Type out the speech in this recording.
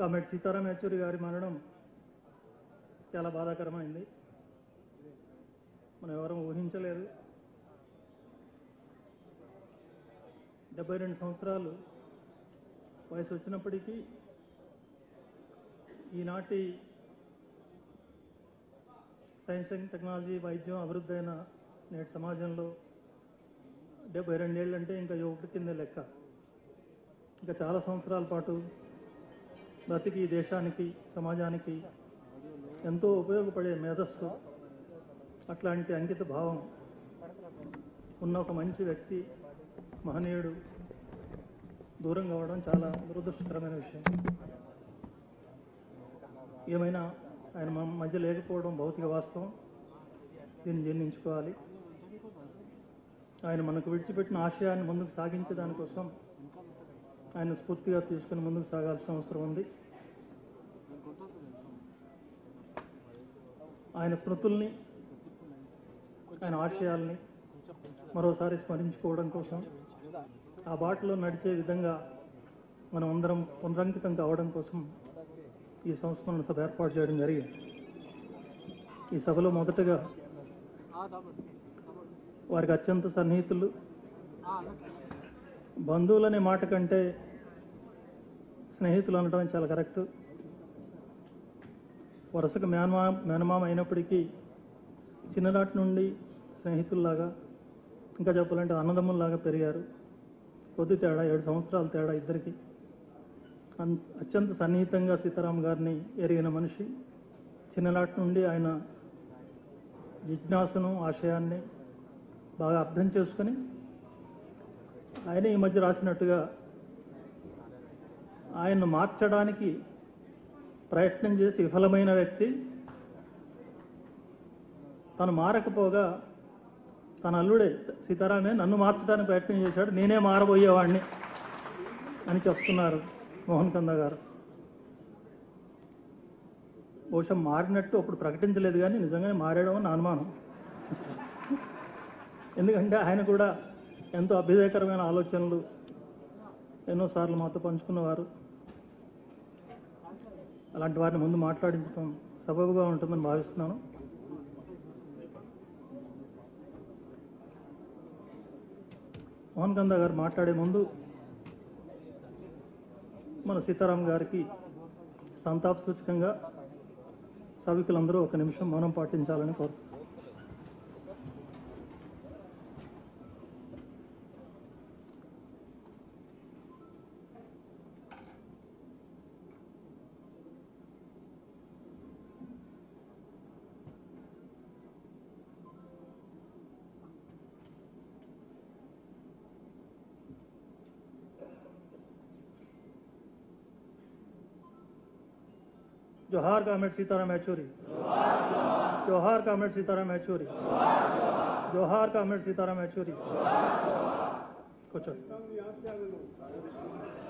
comet Sitaram యెచూరి గారి మరణం చాలా బాధాకరమైంది మనం ఎవరం ఊహించలేదు డెబ్బై రెండు సంవత్సరాలు వయసు వచ్చినప్పటికీ ఈనాటి సైన్స్ అండ్ టెక్నాలజీ వైద్యం అభివృద్ధి అయిన నేటి సమాజంలో డెబ్బై రెండేళ్ళు అంటే ఇంకా యువకుడి కింద లెక్క ఇంకా చాలా సంవత్సరాల పాటు బ్రతికి ఈ దేశానికి సమాజానికి ఎంతో ఉపయోగపడే మేధస్సు అట్లాంటి అంకిత భావం ఉన్న ఒక మంచి వ్యక్తి మహనీయుడు దూరం కావడం చాలా దురదృష్టకరమైన విషయం ఏమైనా ఆయన మా మధ్య లేకపోవడం భౌతిక వాస్తవం దీన్ని జీర్ణించుకోవాలి ఆయన మనకు విడిచిపెట్టిన ఆశయాన్ని ముందుకు సాగించే దానికోసం ఆయన స్ఫూర్తిగా తీసుకుని ముందుకు సాగాల్సిన అవసరం ఉంది ఆయన స్మృతుల్ని ఆయన ఆశయాల్ని మరోసారి స్మరించుకోవడం కోసం ఆ బాటలో నడిచే విధంగా మనం అందరం పునరంకితం కావడం కోసం ఈ సంస్మరణ సభ ఏర్పాటు చేయడం జరిగింది ఈ సభలో మొదటగా వారికి అత్యంత సన్నిహితులు బంధువులనే మాట కంటే స్నేహితులు అనడం చాలా కరెక్ట్ వరుసగా మేనమా మేనమామ అయినప్పటికీ చిన్ననాటి నుండి స్నేహితుల్లాగా ఇంకా చెప్పాలంటే అన్నదమ్ముల్లాగా పెరిగారు కొద్ది తేడా ఏడు సంవత్సరాల తేడా ఇద్దరికి అన్- అత్యంత సన్నిహితంగా సీతారాం గారిని ఎరిగిన మనిషి చిన్ననాటి నుండి ఆయన జిజ్ఞాసను ఆశయాన్ని బాగా అర్థం చేసుకొని ఆయన ఈ మధ్య రాసినట్టుగా ఆయన్ను మార్చడానికి ప్రయత్నం చేసి విఫలమైన వ్యక్తి తను మారకపోగా తన అల్లుడే సీతారామే నన్ను మార్చడానికి ప్రయత్నం చేశాడు నేనే మారబోయేవాడిని అని చెప్తున్నారు మోహన్ కంద గారు బహుశా మారినట్టు అప్పుడు ప్రకటించలేదు కానీ నిజంగానే మారాడమో నా అనుమానం ఎందుకంటే ఆయన కూడా ఎంతో అభ్యుదయకరమైన ఆలోచనలు ఎన్నోసార్లు మాతో పంచుకున్నవారు అలాంటి వారిని ముందు మాట్లాడించడం సబబుగా ఉంటుందని భావిస్తున్నాను మోహన్ కంద గారు మాట్లాడే ముందు మన సీతారాం గారికి సంతాప సూచకంగా సభికులందరూ ఒక నిమిషం మౌనం పాటించాలని కోరుతున్నాను जोहार कामेट सीताराम येचूरी जोहार कामेट सीताराम येचूरी जोहार कामेट सीताराम येचूरी కూర్చోండి